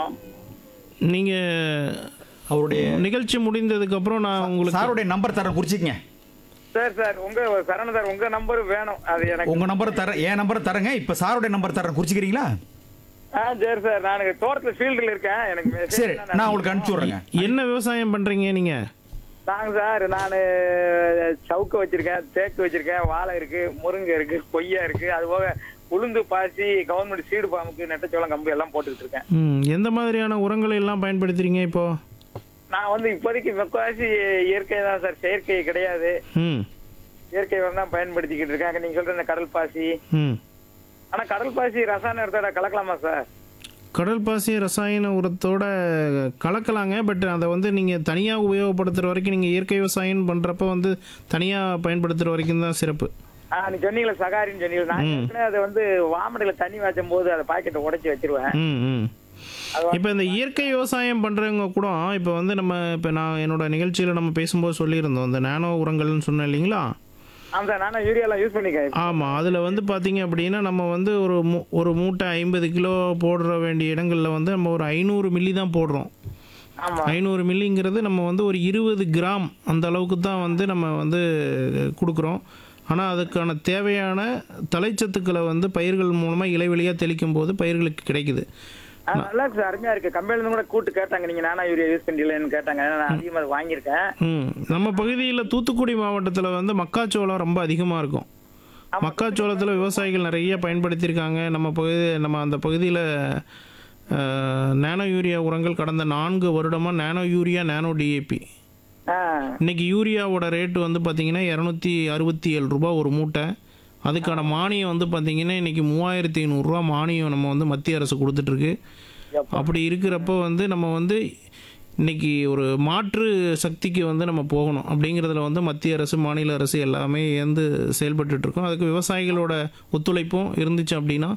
இருக்கோம் நீங்கள் அவருடைய நிகழ்ச்சி முடிந்ததுக்கப்புறம் நான் உங்களுக்கு சாருடைய நம்பர் தரேன் குறிச்சிக்கங்க சார் சார் உங்க சரண சார் உங்க நம்பர் வேணும் அது எனக்கு உங்க நம்பர் தரேன் என் நம்பர் தரேங்க இப்ப சாருடைய நம்பர் தரேன் குறிச்சிக்கிறீங்களா ஆ சரி சார் நான் தோட்டத்துல ஃபீல்டில் இருக்கேன் எனக்கு message சரி தான் நான் உங்களுக்கு அனுப்பிச்சு விட்றேங்க என்ன விவசாயம் பண்ணுறீங்க நீங்கள் தாங்க சார் நான் சவுக்கு வச்சிருக்கேன் தேக்கு வச்சிருக்கேன் வாழை இருக்கு முருங்கை இருக்கு கொய்யா இருக்கு அது போக உளுந்து பாசி கவர்மெண்ட் சீடு பாம்புக்கு நெட்டச்சோளம் கம்பு எல்லாம் போட்டுக்கிட்டு இருக்கேன் ம் எந்த மாதிரியான உரங்களை எல்லாம் பயன்படுத்துறீங்க இப்போ நான் வந்து இப்போதைக்கு முக்காசி இயற்கை தான் சார் செயற்கை கிடையாது ம் இயற்கை உரம் தான் பயன்படுத்திக்கிட்டு இருக்கேன் நீங்க சொல்ற இந்த கடல் பாசி ம் ஆனா கடல் பாசி ரசாயன இடத்தோட கலக்கலாமா சார் கடல் பாசி ரசாயன உரத்தோட கலக்கலாங்க பட் அதை வந்து நீங்கள் தனியாக உபயோகப்படுத்துகிற வரைக்கும் நீங்கள் இயற்கை விவசாயம் பண்ணுறப்ப வந்து தனியாக பயன்படுத்துகிற வரைக்கும் தான் சிறப்பு ஆ நீ சொன்னீங்களா சகாரின்னு சொன்னீங்க நான் ஏற்கனவே அதை வந்து வாமடையில தண்ணி வாச்சும் போது அதை பாக்கெட்டை உடைச்சி வச்சிருவேன் ம் ம் அது இப்போ இந்த இயற்கை விவசாயம் பண்ணுறவங்க கூட இப்போ வந்து நம்ம இப்போ நான் என்னோட நிகழ்ச்சியில் நம்ம பேசும்போது சொல்லியிருந்தோம் இந்த நானோ உரங்கள்னு சொன்னேன் இல்லைங்களா ஆமா சார் நானும் யூரியாலாம் யூஸ் பண்ணிக்கேன் ஆமாம் அதில் வந்து பார்த்தீங்க அப்படின்னா நம்ம வந்து ஒரு மூ ஒரு மூட்டை ஐம்பது கிலோ போடுற வேண்டிய இடங்களில் வந்து நம்ம ஒரு ஐநூறு மில்லி தான் போடுறோம் ஆமா ஐநூறு மில்லிங்கிறது நம்ம வந்து ஒரு இருபது கிராம் அந்த அளவுக்கு தான் வந்து நம்ம வந்து கொடுக்குறோம் ஆனால் அதுக்கான தேவையான தலைச்சத்துக்களை வந்து பயிர்கள் மூலமாக இலைவெளியாக தெளிக்கும் போது பயிர்களுக்கு கிடைக்குது ஆ, நல்லா இருக்கு சார் அருமையா இருக்கு கம்பெனில இருந்து கூட கூட்டு கேட்டாங்க நீங்க நானா யூரியா யூஸ் பண்ணலன்னு கேட்டாங்க நான் அதிகமா அதை வாங்கியிருக்கேன் ம் நம்ம பகுதியில் தூத்துக்குடி மாவட்டத்தில் வந்து மக்காச்சோளம் ரொம்ப அதிகமாக இருக்கும் மக்காச்சோளத்தில் விவசாயிகள் நிறைய பயன்படுத்தியிருக்காங்க நம்ம பகுதி நம்ம அந்த பகுதியில் நானோ யூரியா உரங்கள் கடந்த நான்கு வருடமாக நானோ யூரியா நானோ டிஏபி ஆ, இன்னைக்கு யூரியாவோட ரேட்டு வந்து பார்த்தீங்கன்னா இரநூத்தி அறுபத்தி ஏழு ரூபா ஒரு மூட்டை அதுக்கான மானியம் வந்து பார்த்தீங்கன்னா இன்னைக்கு மூவாயிரத்தி ஐநூறுரூவா மானியம் நம்ம வந்து மத்திய அரசு கொடுத்துட்ருக்கு எப்பா. அப்படி இருக்கிறப்போ வந்து நம்ம வந்து இன்னைக்கு ஒரு மாற்று சக்திக்கு வந்து நம்ம போகணும் அப்படிங்கிறதுல வந்து மத்திய அரசு மாநில அரசு எல்லாமே வந்து செயல்பட்டுட்டு இருக்கோம் அதுக்கு விவசாயிகளோட ஒத்துழைப்பும் இருந்துச்சு அப்படின்னா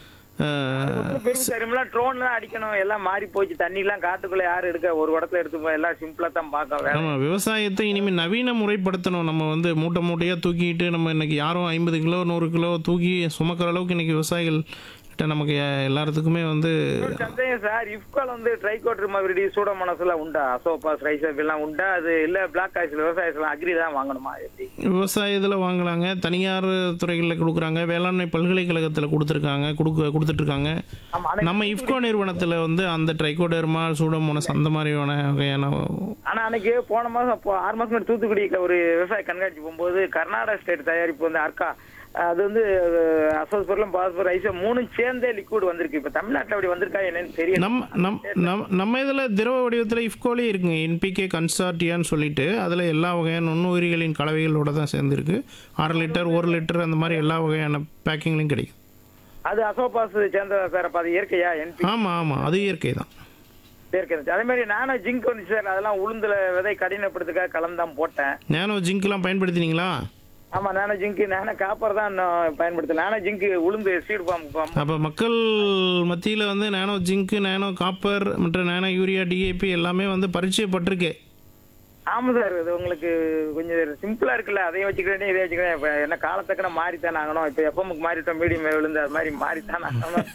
அஹ், பெரும் சரிமெல்லாம் ட்ரோன்ல அடிக்கணும் எல்லாம் மாறி போச்சு தண்ணி எல்லாம் காட்டுக்குள்ள யாரு எடுக்க ஒரு இடத்துல எடுத்து போய் எல்லாம் சிம்பிளா தான் பார்க்க வேலை நம்ம விவசாயத்தை இனிமேல் நவீன முறைப்படுத்தணும் நம்ம வந்து மூட்டை மூட்டையாக தூக்கிட்டு நம்ம இன்னைக்கு யாரும் ஐம்பது கிலோ நூறு கிலோ தூக்கி சுமக்கிற அளவுக்கு இன்னைக்கு விவசாயிகள் கிட்ட நமக்கு எ- எல்லாத்துக்குமே வந்து ஒரு சந்தேகம் சார் இஃப்கால் வந்து ட்ரைகோட்ரி மறுபடி சூடோமோனஸ் எல்லாம் உண்டா அசோபாஸ் ரைசப் எல்லாம் உண்டா அது இல்ல பிளாக் காய்ச்சல் விவசாயத்துல அக்ரி தான் வாங்கணுமா எப்படி விவசாயத்தில் வாங்கலாங்க தனியார் துறைகளில் கொடுக்குறாங்க வேளாண்மை பல்கலைக்கழகத்தில் கொடுத்துருக்காங்க கொடுக்க கொடுத்துட்ருக்காங்க ஆமா ஆனா நம்ம இஃப்கோ நிறுவனத்தில் வந்து அந்த ட்ரைகோடர்மா சூடோமோனஸ் அந்த மாதிரியான வகையான ஆனா அன்னைக்கு போன மாசம் போ- ஆறு மாசம் முன்னாடி தூத்துக்குடியில ஒரு விவசாய கண்காட்சி போகும்போது கர்நாடகா ஸ்டேட் தயாரிப்பு வந்து அர்க்கா அது வந்து அசோஸ்பொருளும் பாஸ்பர் ஐசோ மூணு சேர்ந்தே லிக்விட் வந்திருக்கு இப்ப தமிழ்நாட்டுல அப்படி வந்திருக்கா என்னன்னு தெரியல நம்ம நம் நம்ம நம்ம இதில் திரவ வடிவத்தில் இஃப்கோலே இருக்குங்க என்பிகே கன்சார்டியான்னு சொல்லிட்டு அதில் எல்லா வகையான நுண்ணுயிரிகளின் கலவைகளோட தான் சேர்ந்துருக்கு அரை லிட்டர் ஒரு லிட்டர் அந்த மாதிரி எல்லா வகையான பேக்கிங்லையும் கிடைக்கும் அது அசோபாஸ் சேர்ந்ததா சார் அப்ப அது இயற்கையா என்பி ஆமாம் ஆமாம் அது இயற்கை தான் இயற்கை அதே மாதிரி நானும் ஜிங்க் வந்துச்சு சார் அதெல்லாம் உளுந்துல விதை கடினப்படுத்துக்காக கலந்தான் போட்டேன் நேனோ ஜிங்க்லாம் பயன்படுத்தினீங்களா ஆமா நானோ ஜிங்க் நானோ காப்பர் தான் நான் பயன்படுத்தேன் நானோ ஜிங்க் உளுந்து சீடு பாம்பு அப்போ மக்கள் மத்தியில் வந்து நேனோ ஜிங்க்கு நேனோ காப்பர் மற்றும் நேனோ யூரியா டிஏபி எல்லாமே வந்து பரிச்சயப்பட்டிருக்கு ஆமா சார் இது உங்களுக்கு கொஞ்சம் சிம்பிளா இருக்குல்ல அதையும் வச்சுக்கிறேன் இதை வச்சுக்கிறேன் இப்ப என்ன காலத்தக்கன மாறித்தான் ஆகணும் இப்ப எப்பமுக்கு மாறிட்டோம் மீடியம் விழுந்து அது மாதிரி மாறித்தான் ஆகணும்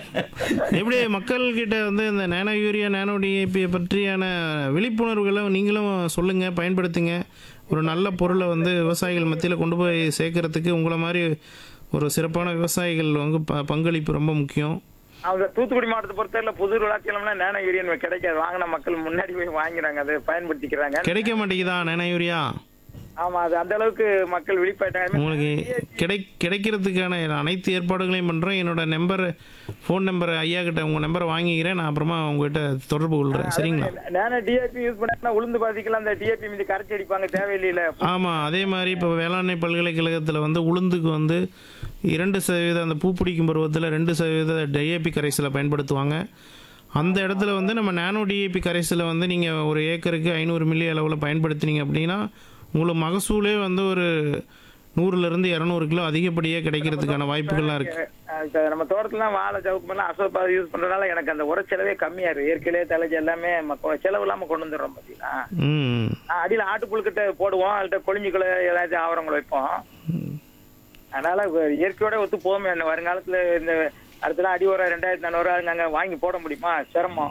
எப்படி மக்கள்கிட்ட வந்து இந்த நேனோ யூரியா நேனோ டிஏபியை பற்றியான விழிப்புணர்வுகளை நீங்களும் சொல்லுங்கள் பயன்படுத்துங்க ஒரு நல்ல பொருளை வந்து விவசாயிகள் மத்தியில் கொண்டு போய் சேர்க்கறதுக்கு உங்களை மாதிரி ஒரு சிறப்பான விவசாயிகள் வந்து ப பங்களிப்பு ரொம்ப முக்கியம் அவங்க தூத்துக்குடி மாவட்டத்தை பொறுத்தவரை புது விளாச்சியம்னா நேனோ யூரியன் கிடைக்காது வாங்கின மக்கள் முன்னாடி போய் வாங்கிறாங்க அதை பயன்படுத்திக்கிறாங்க கிடைக்க மாட்டேங்குதா நேனோ யூரியா ஆமா அது அந்த அளவுக்கு மக்கள் விழிப்பாயிட்டாங்க உங்களுக்கு கிடை கிடைக்கிறதுக்கான அனைத்து ஏற்பாடுகளையும் பண்ணுறோம் என்னோட நம்பர் ஃபோன் நம்பர் ஐயா கிட்ட உங்கள் நம்பரை வாங்கிக்கிறேன் நான் அப்புறமா உங்ககிட்ட தொடர்பு கொள்கிறேன் சரிங்களா நேனோ டிஏபி யூஸ் பண்ணா உளுந்து பாதிக்கலாம் அந்த டிஏபி மீது கரைச்சி அடிப்பாங்க தேவையில்லையில ஆமாம் அதே மாதிரி இப்போ வேளாண்மை பல்கலைக்கழகத்தில் வந்து உளுந்துக்கு வந்து இரண்டு சதவீதம் அந்த பூ பிடிக்கும் பருவத்தில் ரெண்டு சதவீத டிஏபி கரைசலை பயன்படுத்துவாங்க அந்த இடத்துல வந்து நம்ம நானோ டிஏபி கரைசலை வந்து நீங்கள் ஒரு ஏக்கருக்கு ஐநூறு மில்லி அளவில் பயன்படுத்தினீங்க அப்படின்னா உங்களுக்கு மகசூலே வந்து ஒரு நூறுலேருந்து இரநூறு கிலோ அதிகப்படியாக கிடைக்கிறதுக்கான வாய்ப்புகள்லாம் இருக்குது அஹ் இப்ப நம்ம தோட்டத்துல வாழை சவுக்கு பண்ணலாம் அசோபா யூஸ் பண்றதுனால எனக்கு அந்த உர செலவே கம்மியா இருக்கு இயற்கையிலே தலைச்சு எல்லாமே மக்க- செலவு இல்லாம கொண்டு வந்துடுறோம் பாத்தீங்களா ம் ஆஹ் அடியில ஆட்டுப்புழுக்கிட்ட போடுவோம் அதுல கொழிஞ்சுக்குள்ள ஏதாச்சும் ஆவரங்களை வைப்போம் அதனால இப்ப இயற்கையோட ஒத்து போமே இந்த வருங்காலத்துல இந்த அடுத்தலாம் அடி ஒரு ரெண்டாயிரத்தி நானூறு அங்க வாங்கி போட முடியுமா சிரமம்